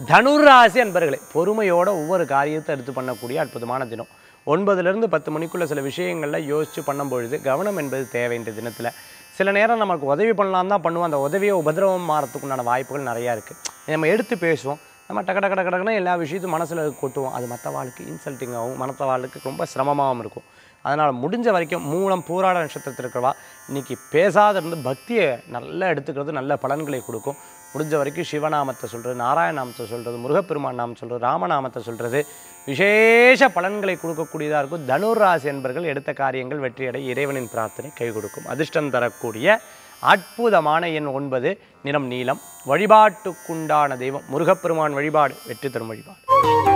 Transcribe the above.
தனுராசி அன்பர்களே பொறுமையோட ஒவ்வொரு காரியத்தை எடுத்து பண்ணக்கூடிய அற்புதமான தினம் ஒன்பதுலேருந்து பத்து மணிக்குள்ள சில விஷயங்களில் யோசித்து பண்ணும் பொழுது கவனம் என்பது தேவை இந்த தினத்தில் சில நேரம் நமக்கு உதவி பண்ணலாம் தான் பண்ணுவோம் அந்த உதவியை உபதிரவம் மாறத்துக்குண்டான வாய்ப்புகள் நிறையா இருக்குது நம்ம எடுத்து பேசுவோம் நம்ம டக டக டக டக்குன்னு எல்லா விஷயத்தையும் மனசில் கொட்டுவோம் அது மற்ற வாழ்க்கை இன்சல்ட்டிங்காகவும் மற்ற வாழ்க்கை ரொம்ப சிரமமாகவும் இருக்கும் அதனால் முடிஞ்ச வரைக்கும் மூலம் பூராட நட்சத்திரத்தில் இருக்கிறவா இன்னைக்கு பேசாத இருந்து பக்தியை நல்லா எடுத்துக்கிறது நல்ல பலன்களை கொடுக்கும் முடிஞ்ச வரைக்கும் சிவநாமத்தை சொல்கிறது நாராயணநாமத்தை சொல்கிறது முருகப்பெருமான் நாமம் சொல்கிறது ராமநாமத்தை சொல்கிறது விசேஷ பலன்களை கொடுக்கக்கூடியதாக இருக்கும் தனுர் ராசி என்பர்கள் எடுத்த காரியங்கள் வெற்றியடை இறைவனின் பிரார்த்தனை கை கொடுக்கும் அதிர்ஷ்டம் தரக்கூடிய அற்புதமான எண் ஒன்பது நிறம் நீலம் வழிபாட்டுக்குண்டான தெய்வம் முருகப்பெருமான் வழிபாடு வெற்றி தரும் வழிபாடு